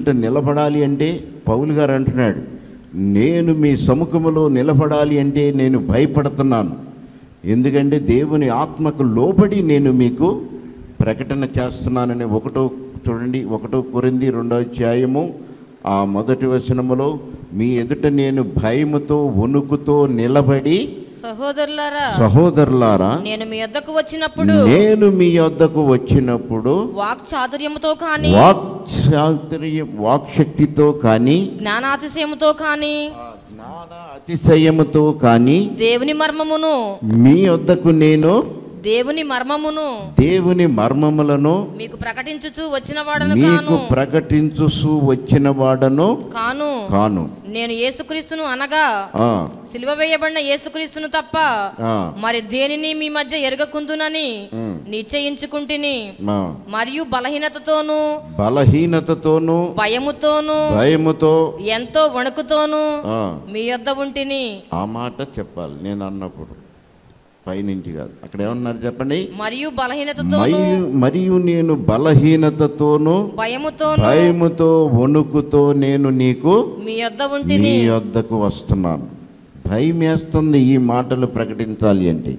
ఎదుట నిలబడాలి అంటే పౌలు గారు అంటున్నాడు నేను మీ సముఖములో నిలబడాలి అంటే నేను భయపడుతున్నాను ఎందుకంటే దేవుని ఆత్మకు లోబడి నేను మీకు ప్రకటన చేస్తున్నానని ఒకటో చూడండి ఒకటో కొరింది రెండో అధ్యాయము ఆ మొదటి వచనములో మీ ఎదుట నేను భయముతో వణుకుతో నిలబడి సహోదరులారా సహోదరులారా నేను మీ యొద్దకు వచ్చినప్పుడు నేను మీ వద్దకు వచ్చినప్పుడు వాక్ చాతుర్యముతో కానీ వాక్చాతుర్యం వాక్శక్తితో కానీ జ్ఞానాతిశయముతో కానీ జ్ఞాన అతిశయముతో కానీ దేవుని మర్మమును మీ వద్దకు నేను దేవుని మర్మమును దేవుని మర్మములను మీకు ప్రకటించుచు వచ్చిన వాడను మీకు కాను ప్రకటించుసు వచ్చిన వాడను కాను కాను నేను యేసుక్రీస్తును అనగా ఆ, సిలువ వేయబడిన యేసుక్రీస్తును తప్ప ఆ, మరి దేనిని మీ మధ్య ఎరగకుందునని నిశ్చయించుకుంటుని ఆ. మరియు బలహీనతతోనూ బలహీనతతోనూ భయముతోనూ భయముతో ఎంతో వణుకుతోనూ ఆ, మీ యొద్ద ఉంటిని ఆ మాట చెప్పాలి నేను అన్నప్పుడు పైనుంచి కాదు అక్కడ ఏమన్నారు చెప్పండి మరియు బలహీనతతోనూ మరియు మరియు నేను బలహీనతతోనూ భయముతోనూ భయముతో వణుకుతో నేను నీకు మీ యొద్ద నీ ఉంటిని వద్దకు వస్తున్నాను భయం వేస్తుంది ఈ మాటలు ప్రకటించాలి అంటే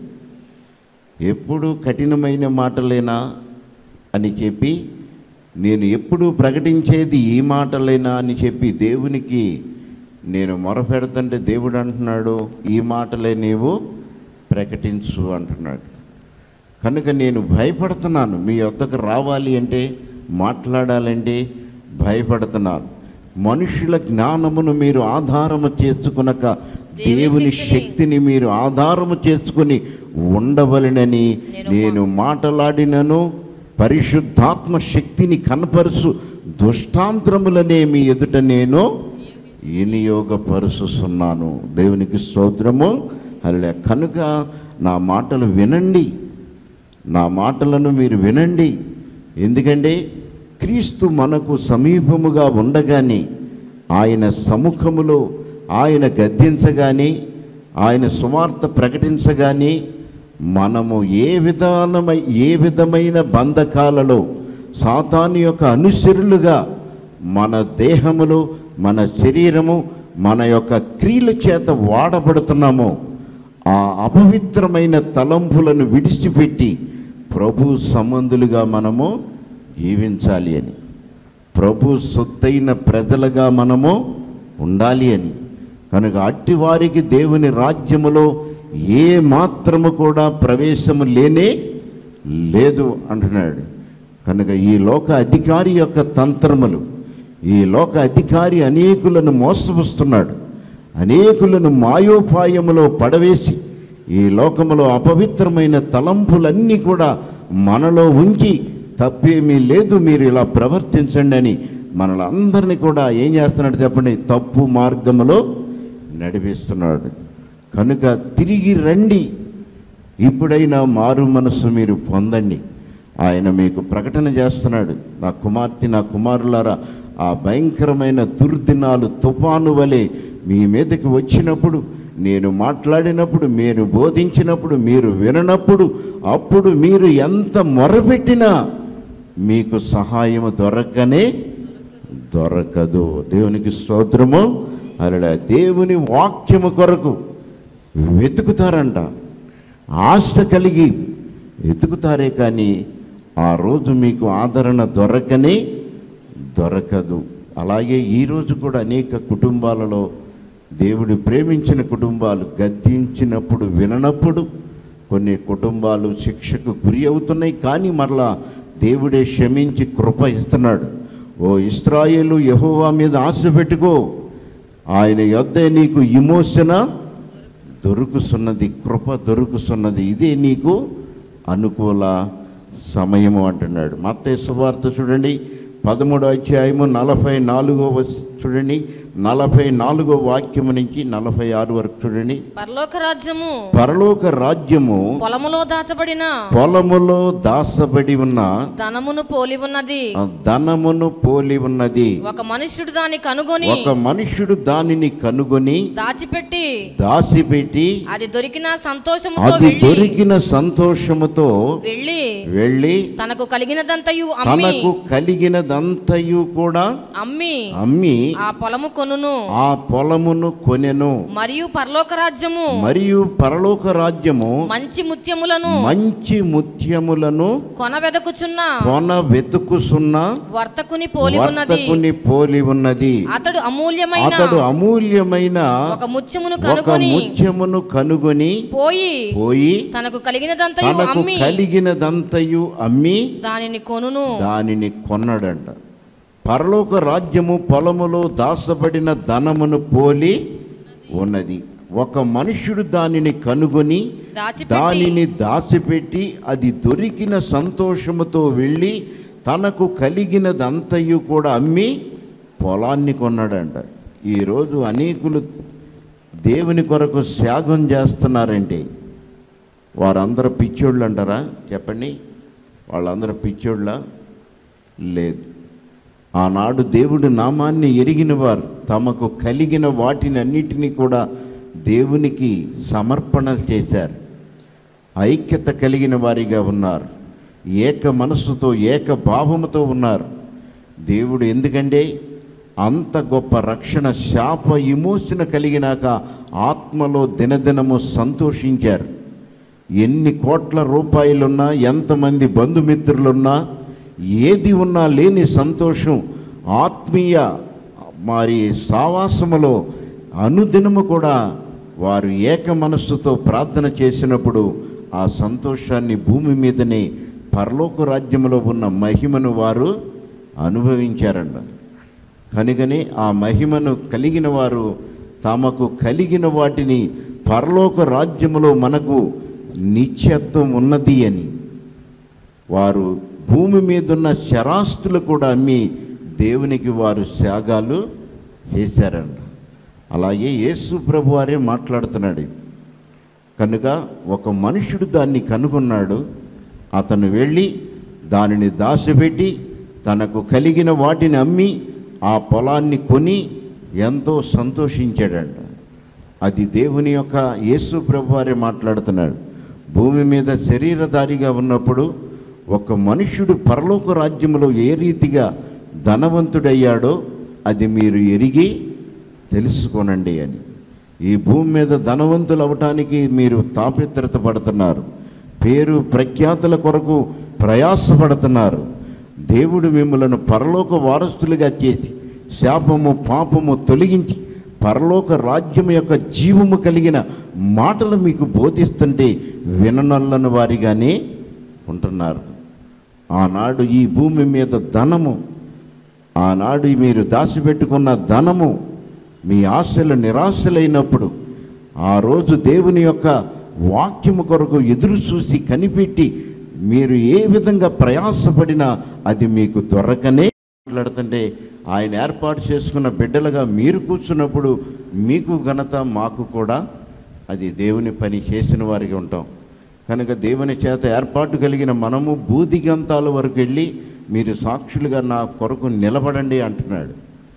ఎప్పుడు కఠినమైన మాటలేనా అని చెప్పి నేను ఎప్పుడు ప్రకటించేది ఈ మాటలేనా అని చెప్పి దేవునికి నేను మొరపెడుతుంటే దేవుడు అంటున్నాడు ఈ మాటలే నీవు ప్రకటించు అంటున్నాడు కనుక నేను భయపడుతున్నాను మీ వద్దకు రావాలి అంటే మాట్లాడాలంటే భయపడుతున్నాను మనుషుల జ్ఞానమును మీరు ఆధారము చేసుకునక దేవుని శక్తిని మీరు ఆధారము చేసుకుని ఉండవలెనని నేను మాట్లాడినను పరిశుద్ధాత్మ శక్తిని కనపరుచు దుష్టాంతరములనే మీ ఎదుట నేను వినియోగపరుచుతున్నాను దేవునికి స్తోత్రము అలా కనుక నా మాటలు వినండి నా మాటలను మీరు వినండి ఎందుకంటే క్రీస్తు మనకు సమీపముగా ఉండగానే ఆయన సముఖములో ఆయన గద్దించగానే ఆయన సువార్త ప్రకటించగానే మనము ఏ విధానమై ఏ విధమైన బంధకాలలో సాతాను యొక్క అనుసరులుగా మన దేహములో మన శరీరము మన యొక్క క్రియల చేత వాడబడుతున్నామో ఆ అపవిత్రమైన తలంపులను విడిచిపెట్టి ప్రభు సంబంధులుగా మనము జీవించాలి అని ప్రభు సొత్తైన ప్రజలుగా మనము ఉండాలి అని కనుక అట్టి వారికి దేవుని రాజ్యములో ఏ మాత్రము కూడా ప్రవేశము లేనే లేదు అంటున్నాడు కనుక ఈ లోక అధికారి యొక్క తంత్రములు ఈ లోక అధికారి అనేకులను మోసపుస్తున్నాడు అనేకులను మాయోపాయములో పడవేసి ఈ లోకములో అపవిత్రమైన తలంపులన్నీ కూడా మనలో ఉంచి తప్పేమీ లేదు మీరు ఇలా ప్రవర్తించండి అని మనలందరినీ కూడా ఏం చేస్తున్నాడు చెప్పండి తప్పు మార్గములో నడిపిస్తున్నాడు కనుక తిరిగి రండి ఇప్పుడైనా మారు మనస్సు మీరు పొందండి ఆయన మీకు ప్రకటన చేస్తున్నాడు నా కుమార్తె నా కుమారులారా ఆ భయంకరమైన దుర్దినాలు తుఫాను వలె మీ మీదకి వచ్చినప్పుడు నేను మాట్లాడినప్పుడు మీరు బోధించినప్పుడు మీరు విననప్పుడు అప్పుడు మీరు ఎంత మొరపెట్టినా మీకు సహాయము దొరకనే దొరకదు దేవునికి స్తోత్రము అలా దేవుని వాక్యము కొరకు వెతుకుతారంట ఆశ కలిగి వెతుకుతారే కానీ ఆ రోజు మీకు ఆదరణ దొరకనే దొరకదు అలాగే ఈరోజు కూడా అనేక కుటుంబాలలో దేవుడు ప్రేమించిన కుటుంబాలు గద్దించినప్పుడు విననప్పుడు కొన్ని కుటుంబాలు శిక్షకు గురి అవుతున్నాయి కానీ మరలా దేవుడే క్షమించి కృప ఇస్తున్నాడు ఓ ఇస్రాయేలు యెహోవా మీద ఆశ పెట్టుకో ఆయన యొద్దే నీకు ఇమోషన దొరుకుతున్నది కృప దొరుకుతున్నది ఇదే నీకు అనుకూల సమయము అంటున్నాడు మత్తయి సువార్త చూడండి పదమూడో అధ్యాయము నలభై నాలుగో వచ- చూడండి నలభై నాలుగో వాక్యము నుంచి నలభై ఆరు వరకు చూడండి పరలోక రాజ్యము పరలోక రాజ్యము పొలములో దాచబడిన పొలములో దాసబడి ఉన్న ధనమును పోలి ఉన్నది ఆ ధనమును పోలి ఉన్నది ఒక మనుష్యుడు దాన్ని కనుగొని ఒక మనుష్యుడు దానిని కనుగొని దాచిపెట్టి దాసిపెట్టి అది దొరికిన సంతోషముతో అది వెళ్ళి దొరికిన సంతోషముతో వెళ్ళి వెళ్ళి తనకు కలిగినదంతయు అమ్మి తనకు కలిగినదంతయు కూడా అమ్మి అమ్మి ఆ పొలము కొనును ఆ పొలమును కొనెను మరియు పరలోక రాజ్యము మరియు పరలోక రాజ్యము మంచి ముత్యములను మంచి ముత్యములను కొన వెదకుచున్న కొన వెతుకుసున్న వర్తకుని పోలి ఉన్నది వర్తకుని పోలి ఉన్నది అతడు అమూల్యమైన అతడు అమూల్యమైన ఒక ముత్యమును ఒక కనుగొని ముత్యమును కనుగొని పోయి పోయి తనకు కలిగినదంతయు తనకు అమ్మి కలిగినదంతయు అమ్మి దానిని కొనును దానిని కొన్నాడంట పరలోక రాజ్యము పొలములో దాసబడిన ధనమును పోలి ఉన్నది ఒక మనుష్యుడు దానిని కనుగొని దాచిపెట్టి దానిని దాచిపెట్టి అది దొరికిన సంతోషముతో వెళ్ళి తనకు కలిగినదంతయు కూడా అమ్మి పొలాన్ని కొన్నాడంట ఈరోజు అనేకులు దేవుని కొరకు త్యాగం చేస్తున్నారంటే వారందరూ పిచ్చోళ్ళు అంటారా చెప్పండి వాళ్ళందరూ పిచ్చోళ్ళ లేదు ఆనాడు దేవుడి నామాన్ని ఎరిగిన వారు తమకు కలిగిన వాటిని అన్నిటినీ కూడా దేవునికి సమర్పణ చేశారు ఐక్యత కలిగిన వారిగా ఉన్నారు ఏక మనస్సుతో ఏక భావముతో ఉన్నారు దేవుడు ఎందుకంటే అంత గొప్ప రక్షణ శాప విమోచన కలిగినాక ఆత్మలో దినదినము సంతోషించారు ఎన్ని కోట్ల రూపాయలున్నా ఎంతమంది బంధుమిత్రులున్నా ఏది ఉన్నా లేని సంతోషం ఆత్మీయ మరి సావాసములో అనుదినము కూడా వారు ఏక మనస్సుతో ప్రార్థన చేసినప్పుడు ఆ సంతోషాన్ని భూమి మీదనే పరలోక రాజ్యములో ఉన్న మహిమను వారు అనుభవించారంట కనుకనే ఆ మహిమను కలిగిన వారు తమకు కలిగిన వాటిని పరలోక రాజ్యములో మనకు నిత్యత్వం ఉన్నది అని వారు భూమి మీద ఉన్న శరాస్తులు కూడా అమ్మి దేవునికి వారు త్యాగాలు చేశారంట అలాగే యేసు ప్రభు వారే మాట్లాడుతున్నాడు కనుక ఒక మనుషుడు దాన్ని కనుగొన్నాడు అతను వెళ్ళి దానిని దాచిపెట్టి తనకు కలిగిన వాటిని అమ్మి ఆ పొలాన్ని కొని ఎంతో సంతోషించాడంట అది దేవుని యొక్క యేసు ప్రభు వారే మాట్లాడుతున్నాడు భూమి మీద శరీరధారిగా ఉన్నప్పుడు ఒక మనుష్యుడు పరలోక రాజ్యములో ఏ రీతిగా ధనవంతుడయ్యాడో అది మీరు ఎరిగి తెలుసుకోనండి అని ఈ భూమి మీద ధనవంతులు అవటానికి మీరు తాపిత్రత పడుతున్నారు పేరు ప్రఖ్యాతుల కొరకు ప్రయాసపడుతున్నారు దేవుడు మిమ్మలను పరలోక వారసులుగా చేసి శాపము పాపము తొలగించి పరలోక రాజ్యం యొక్క జీవము కలిగిన మాటలు మీకు బోధిస్తుంటే విననొల్లని వారిగానే ఉంటున్నారు ఆనాడు ఈ భూమి మీద ధనము ఆనాడు మీరు దాచిపెట్టుకున్న ధనము మీ ఆశలు నిరాశలైనప్పుడు ఆ రోజు దేవుని యొక్క వాక్యము కొరకు ఎదురు చూసి కనిపెట్టి మీరు ఏ విధంగా ప్రయాసపడినా అది మీకు దొరకనే మాట్లాడుతుంటే ఆయన ఏర్పాటు చేసుకున్న బిడ్డలుగా మీరు కూర్చున్నప్పుడు మీకు ఘనత మాకు కూడా అది దేవుని పని చేసిన వారికి ఉంటాం కనుక దేవుని చేత ఏర్పాటు కలిగిన మనము బూదిగంతాల వరకు వెళ్ళి మీరు సాక్షులుగా నా కొరకు నిలబడండి అంటున్నాడు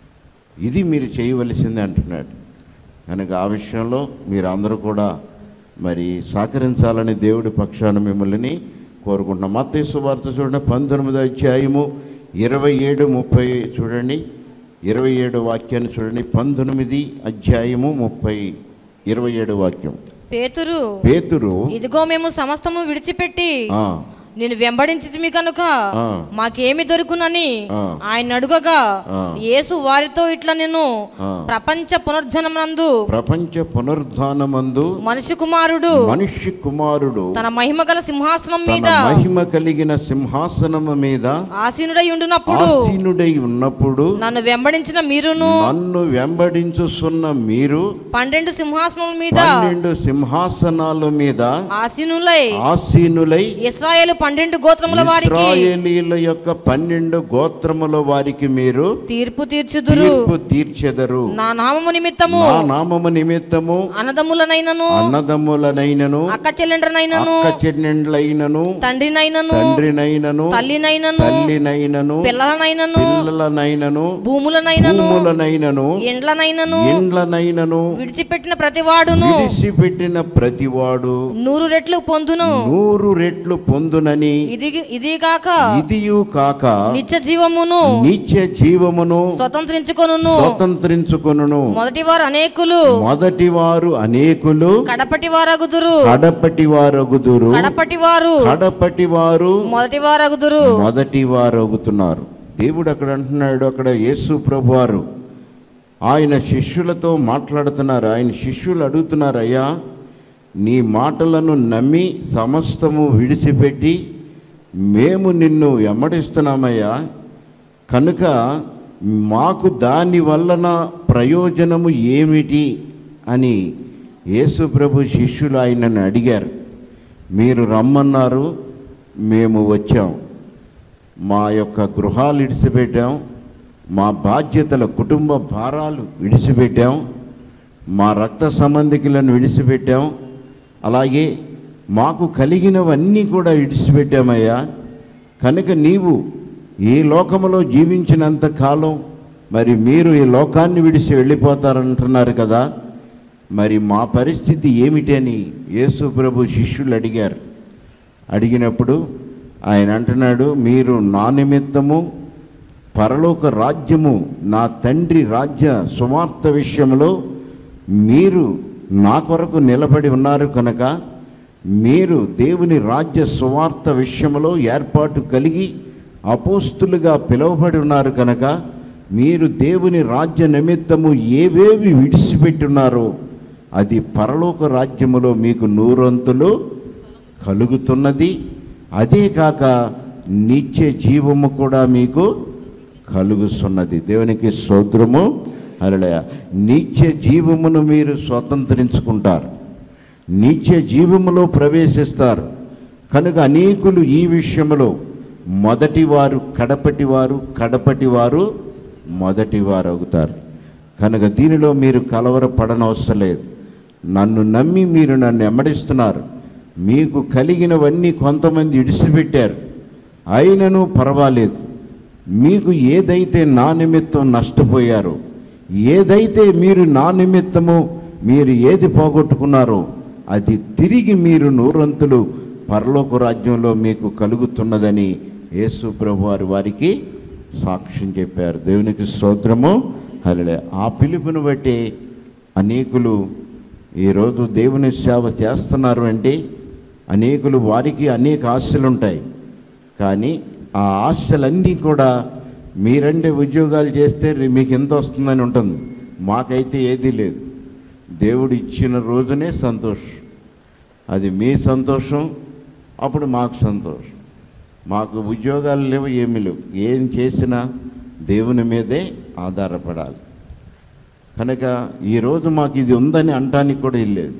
ఇది మీరు చేయవలసింది అంటున్నాడు కనుక ఆ విషయంలో మీరు అందరూ కూడా మరి సహకరించాలని దేవుడి పక్షాన మిమ్మల్ని కోరుకుంటున్నాం మత్తేసు వార్త చూడండి పంతొమ్మిదో అధ్యాయము ఇరవై ఏడు ముప్పై చూడండి ఇరవై ఏడు వాక్యాన్ని చూడండి పంతొమ్మిది అధ్యాయము ముప్పై ఇరవై ఏడు వాక్యం పేతురు పేతురు ఇదిగో మేము సమస్తము విడిచిపెట్టి ఆ, నేను వెంబడించితిమి కనుక ఆ. మాకేమి దొరుకునని ఆ. ఆయన అడుగగా ఆ. యేసు వారితో ఇట్లా నేను ఆ. ప్రపంచ పునర్జనమునందు ప్రపంచ పునరుద్ధానమందు మనిషి కుమారుడు మనిషి కుమారుడు తన మహిమ గల సింహాసనం మీద తన మహిమ కలిగిన సింహాసనము మీద ఆసీనుడై ఉండునప్పుడు ఆసీనుడై ఉన్నప్పుడు నన్ను వెంబడించిన మీరును నన్ను వెంబడించుస్తున్న మీరు పన్నెండు సింహాసనముల మీద పన్నెండు సింహాసనాల మీద ఆసీనులై ఆసీనులై ఇస్రాయేలు పన్నెండు గోత్రముల వారికి ఇస్రాయేలీల యొక్క పన్నెండు గోత్రముల వారికి మీరు తీర్పు తీర్చుదురు తీర్పు తీర్చెదరు నా నామము నిమిత్తము నా నామము నిమిత్తము అన్నదమ్ములనైనను అన్నదమ్ములనైనను అక్క చెల్లెండ్రనైనను అక్క చెన్నెండ్లైనను తండ్రినైనను తండ్రినైనను తల్లినైనను తల్లినైనను పిల్లలనైనను పిల్లలనైనను భూములనైనను భూములనైనను ఎండ్లనైనను ఇండ్లనైనను విడిచిపెట్టిన ప్రతివాడును విడిసిపెట్టిన ప్రతివాడు నూరు రెట్లు పొందును నూరు రెట్లు పొందునని ఇది ఇది కాక ఇదియు కాక నిత్య జీవమును నిత్య జీవమును స్వతంత్రించుకొనును స్వతంత్రించుకొనును మొదటి వారు అనేకులు మొదటి వారు అనేకులు కడపటి వారగుదురు కడపటి వారగుదురు కడపటి వారు కడపటి వారు మొదటి వారగుదురు మొదటి వారగుతున్నారు దేవుడు అక్కడ అంటున్నాడు అక్కడ యేసు ప్రభు వారు ఆయన శిష్యులతో మాట్లాడుతున్నారు ఆయన శిష్యులు అడుగుతున్నారు అయ్యా నీ మాటలను నమ్మి సమస్తము విడిచిపెట్టి మేము నిన్ను వెంబడిస్తున్నామయ్యా కనుక మాకు దాని వలన ప్రయోజనము ఏమిటి అని యేసు ప్రభు శిష్యులు ఆయనను అడిగారు మీరు రమ్మన్నారు మేము వచ్చాం మా యొక్క గృహాలు విడిచిపెట్టాం మా బాధ్యతల కుటుంబ భారాలు విడిచిపెట్టాం మా రక్త సంబంధికులను విడిచిపెట్టాం అలాగే మాకు కలిగినవన్నీ కూడా విడిచిపెట్టామయ్యా కనుక నీవు ఈ లోకములో జీవించినంత కాలం మరి మీరు ఈ లోకాన్ని విడిచి వెళ్ళిపోతారంటున్నారు కదా మరి మా పరిస్థితి ఏమిటని యేసు ప్రభు శిష్యులు అడిగారు అడిగినప్పుడు ఆయన అంటున్నాడు మీరు నా నిమిత్తము పరలోక రాజ్యము నా తండ్రి రాజ్య సువార్త విషయంలో మీరు నా కొరకు నిలబడి ఉన్నారు కనుక మీరు దేవుని రాజ్య సువార్త విషయంలో ఏర్పాటు కలిగి అపోస్తులుగా పిలువబడి ఉన్నారు కనుక మీరు దేవుని రాజ్య నిమిత్తము ఏవేవి విడిచిపెట్టున్నారో అది పరలోక రాజ్యములో మీకు నూరంతులు కలుగుతున్నది అదే కాక నిత్య జీవము కూడా మీకు కలుగుతున్నది దేవునికి స్తోత్రము అలడయ నిత్య జీవమును మీరు స్వతంత్రించుకుంటారు నిత్య జీవములో ప్రవేశిస్తారు కనుక అనేకులు ఈ విషయంలో మొదటివారు కడపటివారు కడపటివారు మొదటివారు అవుతారు కనుక దీనిలో మీరు కలవరపడనవసరం లేదు నన్ను నమ్మి మీరు నన్ను ఎమ్మడిస్తున్నారు మీకు కలిగినవన్నీ కొంతమంది ఇడిసిపెట్టారు అయినను పర్వాలేదు మీకు ఏదైతే నా నిమిత్తం నష్టపోయారో ఏదైతే మీరు నా నిమిత్తము మీరు ఏది పోగొట్టుకున్నారో అది తిరిగి మీరు నూరంతులు పరలోక రాజ్యంలో మీకు కలుగుతున్నదని యేసు ప్రభు వారి వారికి సాక్ష్యం చెప్పారు దేవునికి స్తోత్రము హలే ఆ పిలుపుని బట్టి అనేకులు ఈరోజు దేవుని సేవ చేస్తున్నారు అంటే అనేకులు వారికి అనేక ఆశలు ఉంటాయి కానీ ఆ ఆశలన్నీ కూడా మీరంటే ఉద్యోగాలు చేస్తే రే- మీకు ఎంత వస్తుందని ఉంటుంది మాకైతే ఏదీ లేదు దేవుడు ఇచ్చిన రోజునే సంతోషం అది మీ సంతోషం అప్పుడు మాకు సంతోషం మాకు ఉద్యోగాలు లేవు ఏమీ లేవు ఏం చేసినా దేవుని మీదే ఆధారపడాలి కనుక ఈరోజు మాకు ఇది ఉందని అంటానికి కూడా ఇల్లేదు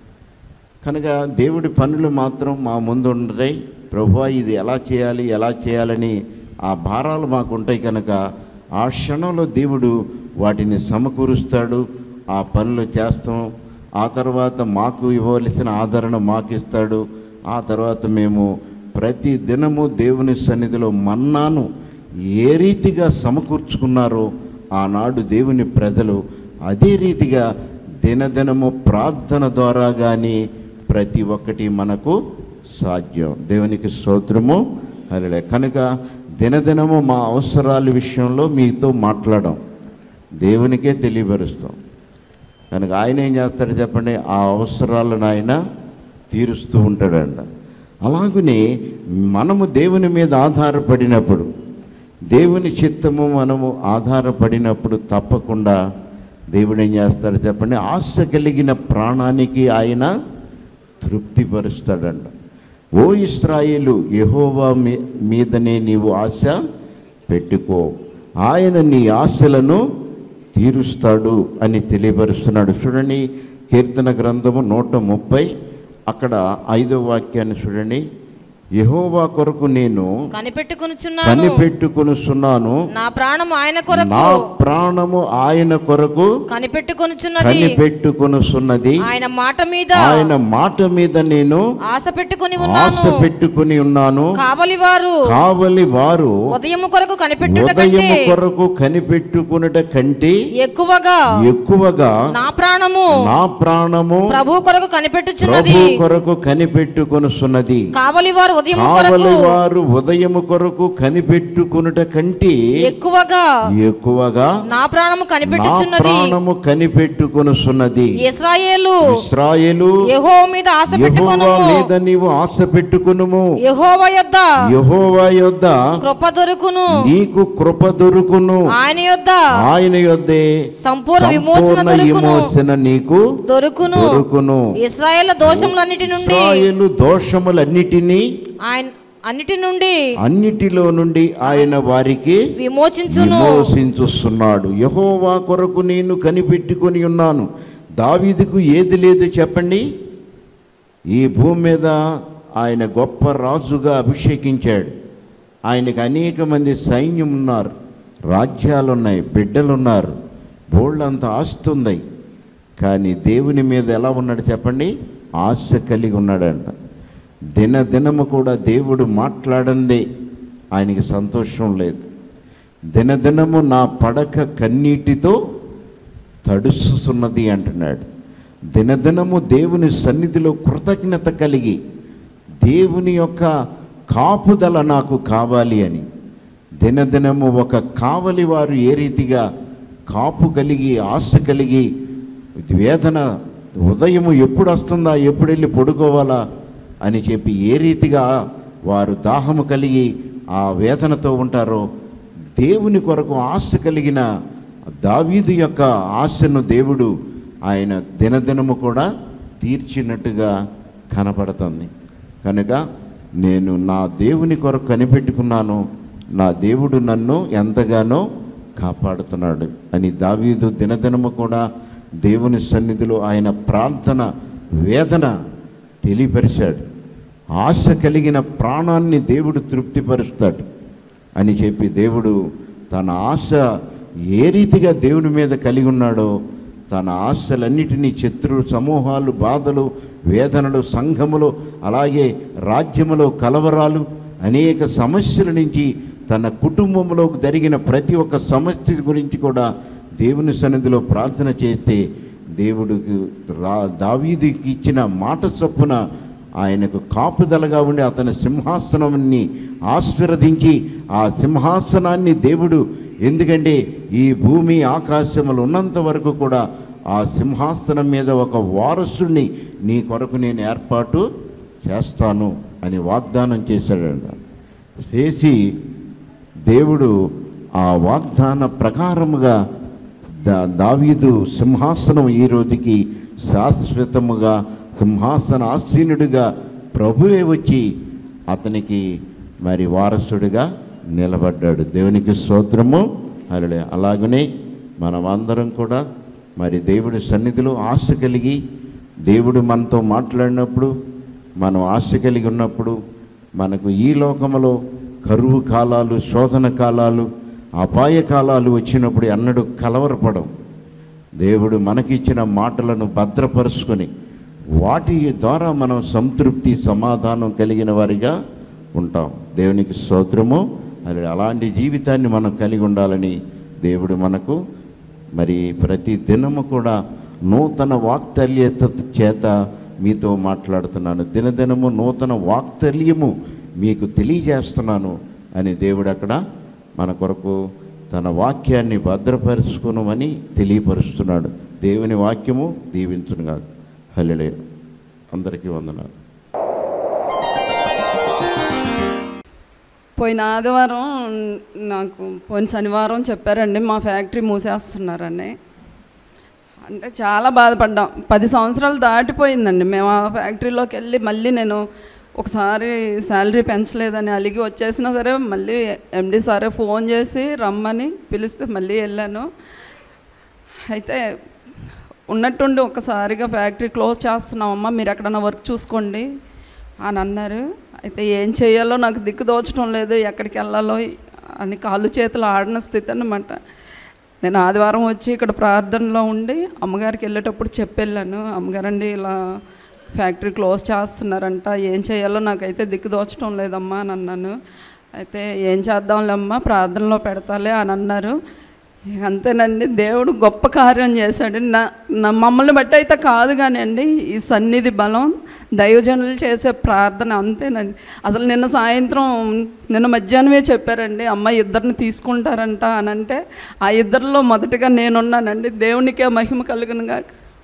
కనుక దేవుడి పనులు మాత్రం మా ముందు ఉంటాయి ప్రభు ఇది ఎలా చేయాలి ఎలా చేయాలని ఆ భారాలు మాకు ఉంటాయి కనుక ఆ క్షణంలో దేవుడు వాటిని సమకూరుస్తాడు ఆ పనులు చేస్తాం ఆ తర్వాత మాకు ఇవ్వవలసిన ఆదరణ మాకు ఇస్తాడు ఆ తర్వాత మేము ప్రతి దినము దేవుని సన్నిధిలో మన్నాను ఏ రీతిగా సమకూర్చుకున్నారో ఆనాడు దేవుని ప్రజలు అదే రీతిగా దినదినము ప్రార్థన ద్వారా కానీ ప్రతి ఒక్కటి మనకు సాధ్యం దేవునికి స్తోత్రము అలలే కనుక దినదినము మా అవసరాల విషయంలో మీతో మాట్లాడడం దేవునికే తెలియపరుస్తాం కనుక ఆయన ఏం చేస్తాడు చెప్పండి ఆ అవసరాలను ఆయన తీరుస్తూ ఉంటాడంట అలాగనే మనము దేవుని మీద ఆధారపడినప్పుడు దేవుని చిత్తము మనము ఆధారపడినప్పుడు తప్పకుండా దేవుడు ఏం చేస్తాడు చెప్పండి ఆశ కలిగిన ప్రాణానికి ఆయన తృప్తిపరుస్తాడంట ఓ ఇస్రాయేలు యెహోవా మీ మీదనే నీవు ఆశ పెట్టుకో ఆయన నీ ఆశలను తీరుస్తాడు అని తెలియపరుస్తున్నాడు చూడండి కీర్తన గ్రంథము నూట ముప్పై అక్కడ ఐదో వాక్యాన్ని చూడండి యెహోవా కొరకు నేను కనిపెట్టుకొనుచున్నాను కనిపెట్టుకొనుచున్నాను నా ప్రాణం ఆయన కొరకు నా ప్రాణము ఆయన కొరకు కనిపెట్టుకొనుచున్నది కనిపెట్టుకొనుచున్నది ఆయన మాట మీద ఆయన మాట మీద నేను ఆశ పెట్టుకొని ఆశ ఉన్నాను పెట్టుకుని ఉన్నాను కావలి వారు కావలి వారు ఉదయము కొరకు కనిపెట్టుట కంటే ఉదయము కొరకు కనిపెట్టుకునుట కంటే ఎక్కువగా ఎక్కువగా నా ప్రాణము నా ప్రాణము ప్రభు కొరకు కనిపెట్టుచున్నది ప్రభు కొరకు కనిపెట్టుకొనుచున్నది కావలి వారు ఉదయము కొరకు కావలి వారు ఉదయము కొరకు కనిపెట్టుకునుట కంటే ఎక్కువగా ఎక్కువగా నా ప్రాణము నా కనిపెట్టుచున్నది ప్రాణము కనిపెట్టుకొనుచున్నది ఇస్రాయేలు ఇస్రాయేలు యెహోవా మీద ఆశ పెట్టుకొను యెహోవా మీద నీవు ఆశ పెట్టుకునుము యెహోవా యొద్ద యెహోవా యొద్ద కృప దొరుకును నీకు కృప దొరుకును ఆయన యొద్ద ఆయన యొద్దే సంపూర్ణ విమోచన సంపూర్ణ దొరుకును విమోచన నీకు దొరుకును దొరుకును ఇస్రాయేల్ దోషములన్నిటి నుండి ఇస్రాయేలు దోషములన్నిటినీ ఆయన అన్నిటి నుండి అన్నిటిలో నుండి ఆయన వారికి విమోచించును విమోచించుస్తున్నాడు యహోవా కొరకు నేను కనిపెట్టుకొని ఉన్నాను దావీదుకు ఏది లేదు చెప్పండి ఈ భూమి మీద ఆయన గొప్ప రాజుగా అభిషేకించాడు ఆయనకు అనేక మంది సైన్యం ఉన్నారు రాజ్యాలు ఉన్నాయి బిడ్డలున్నారు బోళ్ళంత ఆస్తి ఉంది కానీ దేవుని మీద ఎలా ఉన్నాడు చెప్పండి ఆశ కలిగి ఉన్నాడంట దినదినము కూడా దేవుడు మాట్లాడందే ఆయనకి సంతోషం లేదు దినదినము నా పడక కన్నీటితో తడుస్తున్నది అంటున్నాడు దినదినము దేవుని సన్నిధిలో కృతజ్ఞత కలిగి దేవుని యొక్క కాపుదల నాకు కావాలి అని దినదినము ఒక కావలి వారు ఏ రీతిగా కాపు కలిగి ఆశ కలిగి వేదన ఉదయము ఎప్పుడు వస్తుందా ఎప్పుడు వెళ్ళి పడుకోవాలా అని చెప్పి ఏ రీతిగా వారు దాహము కలిగి ఆ వేదనతో ఉంటారో దేవుని కొరకు ఆశ కలిగిన దావీదు యొక్క ఆశను దేవుడు ఆయన దినదినము కూడా తీర్చినట్టుగా కనపడుతుంది కనుక నేను నా దేవుని కొరకు కనిపెట్టుకున్నాను నా దేవుడు నన్ను ఎంతగానో కాపాడుతున్నాడు అని దావీదు దినదినము కూడా దేవుని సన్నిధిలో ఆయన ప్రార్థన వేదన తెలియపరిచాడు ఆశ కలిగిన ప్రాణాన్ని దేవుడు తృప్తిపరుస్తాడు అని చెప్పి దేవుడు తన ఆశ ఏ రీతిగా దేవుని మీద కలిగి ఉన్నాడో తన ఆశలన్నిటినీ శత్రు సమూహాలు బాధలు వేదనలు సంఘములు అలాగే రాజ్యములో కలవరాలు అనేక సమస్యల నుంచి తన కుటుంబంలో జరిగిన ప్రతి ఒక్క సమస్య గురించి కూడా దేవుని సన్నిధిలో ప్రార్థన చేస్తే దేవుడికి రా దావీదుకి ఇచ్చిన మాట చొప్పున ఆయనకు కాపుదలగా ఉండి అతని సింహాసనాన్ని ఆశీర్వదించి ఆ సింహాసనాన్ని దేవుడు ఎందుకంటే ఈ భూమి ఆకాశములు ఉన్నంత వరకు కూడా ఆ సింహాసనం మీద ఒక వారసుడిని నీ కొరకు నేను ఏర్పాటు చేస్తాను అని వాగ్దానం చేశాడంట చేసి దేవుడు ఆ వాగ్దాన ప్రకారముగా దా దావీదు సింహాసనం ఈ రోజుకి శాశ్వతముగా సింహాసన ఆసీనుడిగా ప్రభువే వచ్చి అతనికి మరి వారసుడిగా నిలబడ్డాడు దేవునికి స్తోత్రము అలడే అలాగనే మనం అందరం కూడా మరి దేవుడి సన్నిధిలో ఆశ కలిగి దేవుడు మనతో మాట్లాడినప్పుడు మనం ఆశ కలిగి ఉన్నప్పుడు మనకు ఈ లోకములో కరువు కాలాలు శోధన కాలాలు అపాయ కాలాలు వచ్చినప్పుడు ఎన్నడూ కలవరపడం దేవుడు మనకిచ్చిన మాటలను భద్రపరుచుకొని వాటి ద్వారా మనం సంతృప్తి సమాధానం కలిగిన వారిగా ఉంటాం దేవునికి స్తోత్రము అది అలాంటి జీవితాన్ని మనం కలిగి ఉండాలని దేవుడు మనకు మరి ప్రతి దినము కూడా నూతన వాక్తల్యత చేత మీతో మాట్లాడుతున్నాను దినదినము నూతన వాక్తల్యము మీకు తెలియజేస్తున్నాను అని దేవుడు అక్కడ మన కొరకు తన వాక్యాన్ని భద్రపరుచుకునమని తెలియపరుస్తున్నాడు దేవుని వాక్యము దీవించునుగా హల్లెలూయా అందరికీ వందనాలు పోయిన ఆదివారం నాకు పోయిన శనివారం చెప్పారండి మా ఫ్యాక్టరీ మూసేస్తున్నారని అంటే చాలా బాధపడ్డాం పది సంవత్సరాలు దాటిపోయిందండి మేము ఆ ఫ్యాక్టరీలోకి వెళ్ళి మళ్ళీ నేను ఒకసారి శాలరీ పెంచలేదని అలిగి వచ్చేసినా సరే మళ్ళీ ఎండి సారే ఫోన్ చేసి రమ్మని పిలిస్తే మళ్ళీ వెళ్ళాను అయితే ఉన్నట్టుండి ఒకసారిగా ఫ్యాక్టరీ క్లోజ్ చేస్తున్నామమ్మా మీరు ఎక్కడన్నా వర్క్ చూసుకోండి అని అన్నారు అయితే ఏం చేయాలో నాకు దిక్కు దోచడం లేదు ఎక్కడికి వెళ్ళాలో అని కాళ్ళు చేతులు ఆడిన స్థితి అన్నమాట నేను ఆదివారం వచ్చి ఇక్కడ ప్రార్థనలో ఉండి అమ్మగారికి వెళ్ళేటప్పుడు చెప్పెళ్ళాను అమ్మగారండి ఇలా ఫ్యాక్టరీ క్లోజ్ చేస్తున్నారంట ఏం చేయాలో నాకైతే దిక్కు దోచడం లేదమ్మా అని అన్నాను అయితే ఏం చేద్దాంలేమ్మా ప్రార్థనలో పెడతాలే అని అన్నారు ఇక అంతేనండి దేవుడు గొప్ప కార్యం చేశాడు నా నా మమ్మల్ని బట్టి అయితే కాదు కానీ అండి ఈ సన్నిధి బలం దైవజనులు చేసే ప్రార్థన అంతేనండి అసలు నిన్న సాయంత్రం నిన్న మధ్యాహ్నమే చెప్పారండి అమ్మ ఇద్దరిని తీసుకుంటారంట అని అంటే ఆ ఇద్దరిలో మొదటిగా నేనున్నానండి దేవునికే మహిమ కలుగునుగా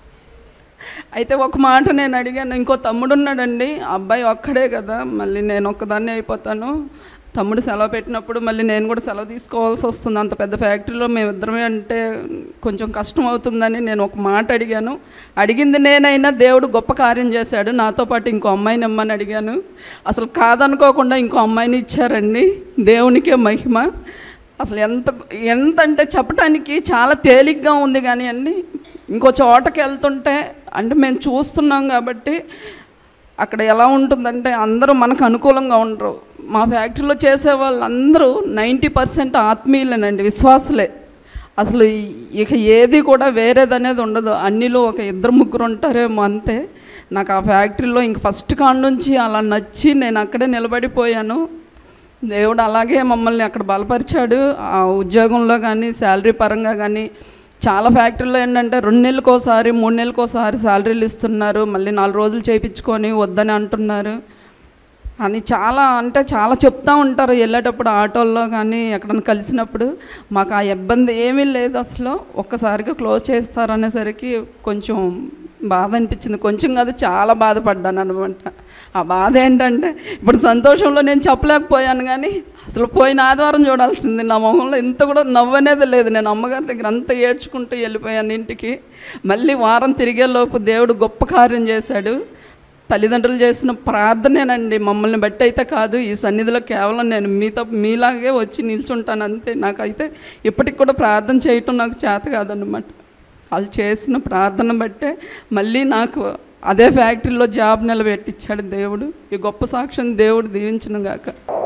అయితే ఒక మాట నేను అడిగాను ఇంకో తమ్ముడు ఉన్నాడండి ఆ అబ్బాయి ఒక్కడే కదా మళ్ళీ నేను ఒక్కదాన్నే అయిపోతాను తమ్ముడు సెలవు పెట్టినప్పుడు మళ్ళీ నేను కూడా సెలవు తీసుకోవాల్సి వస్తుంది అంత పెద్ద ఫ్యాక్టరీలో మేమిద్దరమే అంటే కొంచెం కష్టం అవుతుందని నేను ఒక మాట అడిగాను అడిగింది నేనైనా దేవుడు గొప్ప కార్యం చేశాడు నాతో పాటు ఇంకో అమ్మాయిని ఇమ్మని అడిగాను అసలు కాదనుకోకుండా ఇంకో అమ్మాయిని ఇచ్చారండి దేవునికే మహిమ అసలు ఎంత ఎంత అంటే చెప్పడానికి చాలా తేలిగ్గా ఉంది కానీ అండి ఇంకో చోటకి వెళ్తుంటే అంటే మేము చూస్తున్నాం కాబట్టి అక్కడ ఎలా ఉంటుందంటే అందరూ మనకు అనుకూలంగా ఉండరు మా ఫ్యాక్టరీలో చేసే వాళ్ళందరూ నైంటీ పర్సెంట్ ఆత్మీయులేనండి విశ్వాసులే అసలు ఇక ఏది కూడా వేరేదనేది ఉండదు అన్నిలో ఒక ఇద్దరు ముగ్గురు ఉంటారేమో అంతే నాకు ఆ ఫ్యాక్టరీలో ఇంక ఫస్ట్ కాడ నుంచి అలా నచ్చి నేను అక్కడే నిలబడిపోయాను దేవుడు అలాగే మమ్మల్ని అక్కడ బలపరిచాడు ఆ ఉద్యోగంలో కానీ శాలరీ పరంగా కానీ చాలా ఫ్యాక్టరీలో ఏంటంటే రెండు నెలలకోసారి మూడు నెలలకోసారి శాలరీలు ఇస్తున్నారు మళ్ళీ నాలుగు రోజులు చేయించుకొని వద్దని అంటున్నారు అని చాలా అంటే చాలా చెప్తా ఉంటారు వెళ్ళేటప్పుడు ఆటోల్లో కానీ ఎక్కడైనా కలిసినప్పుడు మాకు ఆ ఇబ్బంది ఏమీ లేదు అసలు ఒక్కసారిగా క్లోజ్ చేస్తారనేసరికి కొంచెం బాధ అనిపించింది కొంచెం కాదు చాలా బాధపడ్డాను అనమాట ఆ బాధ ఏంటంటే ఇప్పుడు సంతోషంలో నేను చెప్పలేకపోయాను కానీ అసలు పోయిన ఆదివారం చూడాల్సింది నా మొహంలో ఇంత కూడా నవ్వు అనేది లేదు నేను అమ్మగారి దగ్గర అంతా ఏడ్చుకుంటూ వెళ్ళిపోయాను ఇంటికి మళ్ళీ వారం తిరిగేలోపు దేవుడు గొప్ప కార్యం చేశాడు తల్లిదండ్రులు చేసిన ప్రార్థనేనండి మమ్మల్ని బట్టి అయితే కాదు ఈ సన్నిధిలో కేవలం నేను మీతో మీలాగే వచ్చి నిల్చుంటాను అంతే నాకైతే ఇప్పటికి కూడా ప్రార్థన చేయటం నాకు చేత కాదన్నమాట వాళ్ళు చేసిన ప్రార్థన బట్టే మళ్ళీ నాకు అదే ఫ్యాక్టరీలో జాబ్ నిలబెట్టించాడు దేవుడు ఈ గొప్ప సాక్ష్యం దేవుడు దీవించను గాక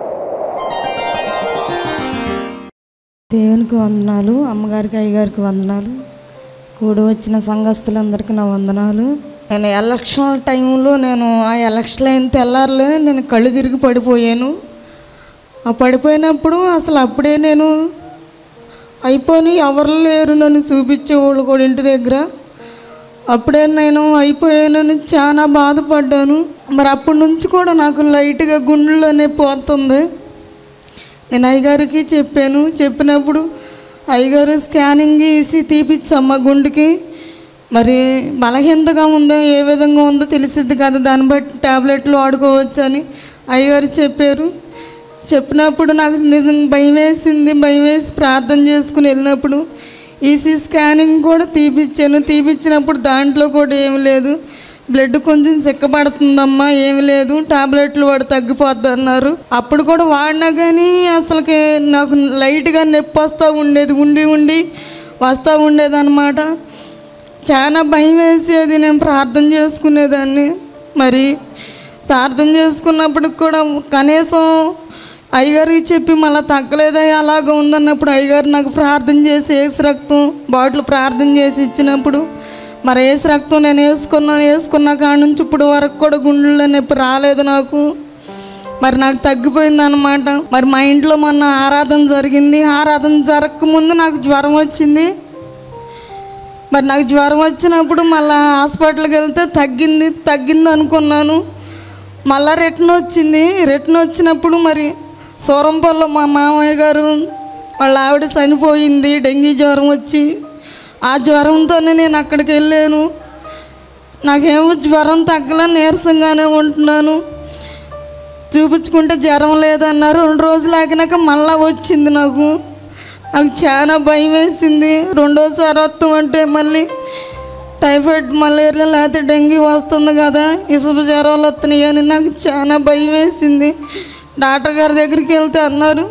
దేవునికి వందనాలు అమ్మగారికి అయ్యగారికి వందనాలు కూడి వచ్చిన సంఘస్థులందరికీ నా వందనాలు నేను ఎలక్షన్ టైంలో నేను ఆ ఎలక్షన్ అయిన తెల్లారులే నేను కళ్ళు తిరిగి పడిపోయాను ఆ పడిపోయినప్పుడు అసలు అప్పుడే నేను అయిపోయి ఎవరు లేరు నన్ను చూపించేవాళ్ళు కూడా ఇంటి దగ్గర అప్పుడే నేను అయిపోయానని చాలా బాధపడ్డాను మరి అప్పటి నుంచి కూడా నాకు లైట్గా గుండెలోనే పోతుంది నేను అయ్యగారికి చెప్పాను చెప్పినప్పుడు అయ్యగారు స్కానింగ్ ఇసి తీపిచ్చమ్మ గుండెకి మరి బలహీనతగా ఉందో ఏ విధంగా ఉందో తెలిసిద్ది కదా దాన్ని బట్టి ట్యాబ్లెట్లు వాడుకోవచ్చు అని అయ్యగారు చెప్పారు చెప్పినప్పుడు నాకు నిజం భయం వేసింది భయం వేసి ప్రార్థన చేసుకుని వెళ్ళినప్పుడు ఈసీ స్కానింగ్ కూడా తీపిచ్చాను తీపిచ్చినప్పుడు దాంట్లో కూడా ఏమి లేదు బ్లడ్ కొంచెం చిక్కబడుతుందమ్మా ఏమి లేదు టాబ్లెట్లు వాడు తగ్గిపోద్ది అన్నారు అప్పుడు కూడా వాడినా కానీ అసలుకి నాకు లైట్గా నొప్పి వస్తూ ఉండేది ఉండి ఉండి వస్తూ ఉండేది అనమాట చాలా భయం వేసేది నేను ప్రార్థన చేసుకునేదాన్ని మరి ప్రార్థన చేసుకున్నప్పటికి కూడా కనీసం అయ్యగారికి చెప్పి మళ్ళీ తగ్గలేదా అలాగ ఉందన్నప్పుడు అయ్యగారు నాకు ప్రార్థన చేసి ఏసు రక్తం బాటిల్ ప్రార్థన చేసి ఇచ్చినప్పుడు మరి ఏసు రక్తం నేను వేసుకున్నాను వేసుకున్న కాడ నుంచి ఇప్పుడు వరకు కూడా గుండెల్లో నొప్పి రాలేదు నాకు మరి నాకు తగ్గిపోయింది అనమాట మరి మా ఇంట్లో మొన్న ఆరాధన జరిగింది ఆరాధన జరగకముందు నాకు జ్వరం వచ్చింది మరి నాకు జ్వరం వచ్చినప్పుడు మళ్ళీ హాస్పిటల్కి వెళ్తే తగ్గింది తగ్గింది అనుకున్నాను మళ్ళా రిటర్న్ వచ్చింది రిటర్న్ వచ్చినప్పుడు మరి సూరంపల్లో మా మామయ్య గారు వాళ్ళ ఆవిడ చనిపోయింది డెంగీ జ్వరం వచ్చి ఆ జ్వరంతోనే నేను అక్కడికి వెళ్ళాను నాకేమో జ్వరం తగ్గల నీరసంగానే ఉంటున్నాను చూపించుకుంటే జ్వరం లేదన్నారు రెండు రోజులు ఆగినాక మళ్ళా వచ్చింది నాకు నాకు చాలా భయం వేసింది రెండోసారి వస్తాం అంటే మళ్ళీ టైఫాయిడ్ మలేరియా లేకపోతే డెంగ్యూ వస్తుంది కదా ఇసుపు జ్వరాలు వస్తున్నాయి అని నాకు చాలా భయం వేసింది డాక్టర్ గారి దగ్గరికి వెళ్తే అన్నారు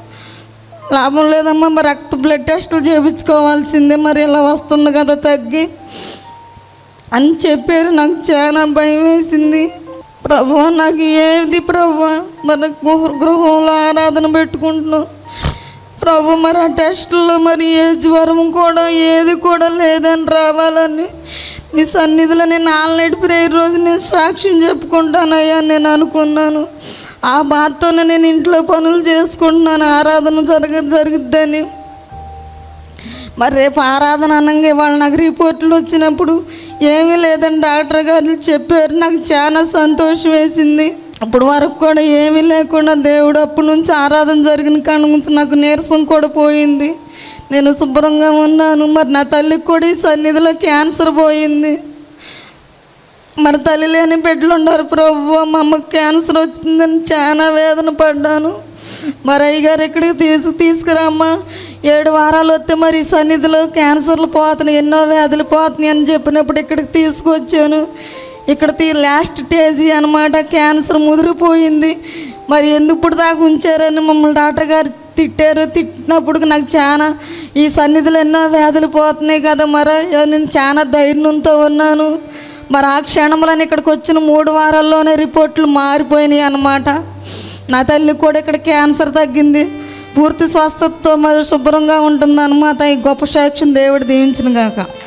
లాభం లేదమ్మా మరి రక్త బ్లడ్ టెస్టులు చేయించుకోవాల్సిందే మరి ఇలా వస్తుంది కదా తగ్గి అని చెప్పారు నాకు చాలా భయం వేసింది ప్రభు నాకు ఏది ప్రభు మరి గృహ- గృహంలో ఆరాధన పెట్టుకుంటున్నాం ప్రభు మరి ఆ టెస్టుల్లో మరి ఏ జ్వరం కూడా ఏది కూడా లేదని రావాలని నీ సన్నిధిలో నేను ఆల్రెడీ ప్రేయర్ రోజు నేను సాక్ష్యం చెప్పుకుంటానయ్యా అని నేను అనుకున్నాను ఆ బాధతోనే నేను ఇంట్లో పనులు చేసుకుంటున్నాను ఆరాధన జరగ జరుగుద్దని మరి రేపు ఆరాధన అనగా ఇవాళ నాకు రిపోర్ట్లు వచ్చినప్పుడు ఏమీ లేదని డాక్టర్ గారు చెప్పారు నాకు చాలా సంతోషం వేసింది అప్పటి వరకు కూడా ఏమీ లేకుండా దేవుడు అప్పటి నుంచి ఆరాధన జరిగిన కాడ నుంచి నాకు నీరసం కూడా పోయింది నేను శుభ్రంగా ఉన్నాను మరి నా తల్లికి కూడా ఈ సన్నిధిలో క్యాన్సర్ పోయింది మరి తల్లి లేని బిడ్డలు ఉన్నారు ప్రభు మా అమ్మకి క్యాన్సర్ వచ్చిందని చాలా వేదన పడ్డాను మరి అయ్యగారు ఇక్కడికి తీసు తీసుకురామ్మా ఏడు వారాలు వస్తే మరి ఈ సన్నిధిలో క్యాన్సర్లు పోతున్నాయి ఎన్నో వ్యాధులు పోతున్నాయి అని చెప్పినప్పుడు ఇక్కడికి తీసుకొచ్చాను ఇక్కడ తీ లాస్ట్ స్టేజీ అనమాట క్యాన్సర్ ముదిరిపోయింది మరి ఎందుకు ఇప్పుడు దాకా ఉంచారని మమ్మల్ని డాక్టర్ గారు తిట్టారు తిట్టినప్పుడు నాకు చాలా ఈ సన్నిధిలో ఎన్నో వ్యాధులు పోతున్నాయి కదా మరి నేను చాలా ధైర్యంతో ఉన్నాను మరి ఆ క్షణంలోనే ఇక్కడికి వచ్చిన మూడు వారాల్లోనే రిపోర్ట్లు మారిపోయినాయి అన్నమాట నా తల్లి కూడా ఇక్కడ క్యాన్సర్ తగ్గింది పూర్తి స్వస్థతతో మరి శుభ్రంగా ఉంటుంది అనమాట ఈ గొప్ప సాక్ష్యం దేవుడు దీవించిన గాక